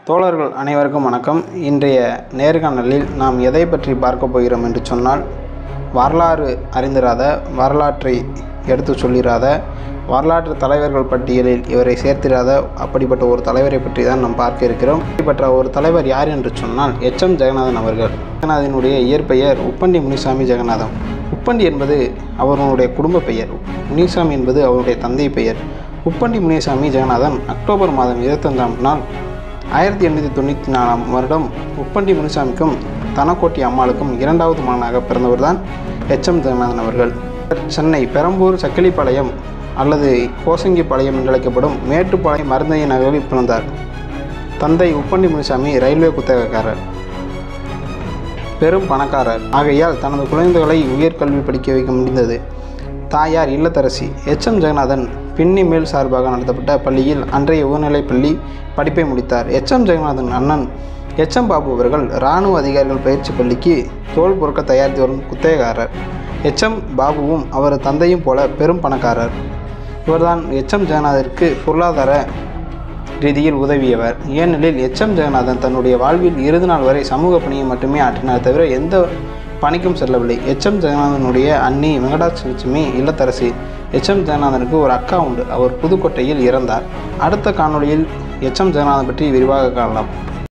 தோழர்கள் அனைவருக்கும் வணக்கம் இன்றைய நேர்காணலில் நாம் எதை பற்றி பார்க்க போகிறோம் என்று சொன்னால் வரலாறு அறிந்திராத வரலாற்றை எடுத்து சொல்லிராத வரலாற்று தலைவர்கள் பட்டியலில் இவரை சேர்த்திராத அப்படிப்பட்ட ஒரு தலைவரை பற்றி தான் நாம் பார்க்க இருக்கிறோம் அப்படிப்பட்ட ஒரு தலைவர் யார் என்று சொன்னால் எச்எம் ஜெகநாதன் அவர்கள் ஜெகநாதனுடைய இயற்பெயர் உப்பண்டி முனிசாமி ஜெகநாதன் உப்பண்டி என்பது அவர்களுடைய குடும்ப பெயர் முனிசாமி என்பது அவருடைய தந்தை பெயர் உப்பண்டி முனிசாமி ஜெகநாதன் அக்டோபர் மாதம் இருபத்தஞ்சாம் நாள் ஆயிரத்தி எண்ணூற்றி தொண்ணூற்றி நாலாம் வருடம் உப்பண்டி முனிசாமிக்கும் தனக்கோட்டி அம்மாளுக்கும் இரண்டாவது மகனாக பிறந்தவர் தான் எச்எம் ஜெகநாதன் அவர்கள் சென்னை பெரம்பூர் சக்கிலிப்பாளையம் அல்லது கோசங்கிப்பாளையம் என்று அழைக்கப்படும் மேட்டுப்பாளையம் மருந்தைய நகரில் பிறந்தார் தந்தை உப்பண்டி முனிசாமி ரயில்வே குத்தகக்காரர் பெரும் பணக்காரர் ஆகையால் தனது குழந்தைகளை உயர்கல்வி படிக்க வைக்க முடிந்தது தாயார் இல்லத்தரசி எச்எம் ஜெகநாதன் பின்னி மேல் சார்பாக நடத்தப்பட்ட பள்ளியில் அன்றைய உயர்நிலைப் பள்ளி படிப்பை முடித்தார் எச்எம் ஜெகநாதன் அண்ணன் எச்எம் பாபு அவர்கள் இராணுவ அதிகாரிகள் பயிற்சி பள்ளிக்கு தோல் பொருட்க தயாரித்து வரும் குத்தகைக்காரர் எச்எம் பாபுவும் அவர் தந்தையும் போல பெரும் பணக்காரர் இவர்தான் எச்எம் ஜெகநாதருக்கு பொருளாதார ரீதியில் உதவியவர் ஏனெனில் எச்எம் ஜெகநாதன் தன்னுடைய வாழ்வில் இறுதி நாள் வரை சமூக பணியை மட்டுமே ஆற்றினார் தவிர எந்த பணிக்கும் செல்லவில்லை எச்எம் ஜெகநாதனுடைய அண்ணி வெங்கடாட்சலட்சுமி இல்லத்தரசி எச்எம் ஜெகநாதனுக்கு ஒரு அக்கா உண்டு அவர் புதுக்கோட்டையில் இறந்தார் அடுத்த காணொளியில் எச்எம் ஜெகநாதன் பற்றி விரிவாக காணலாம்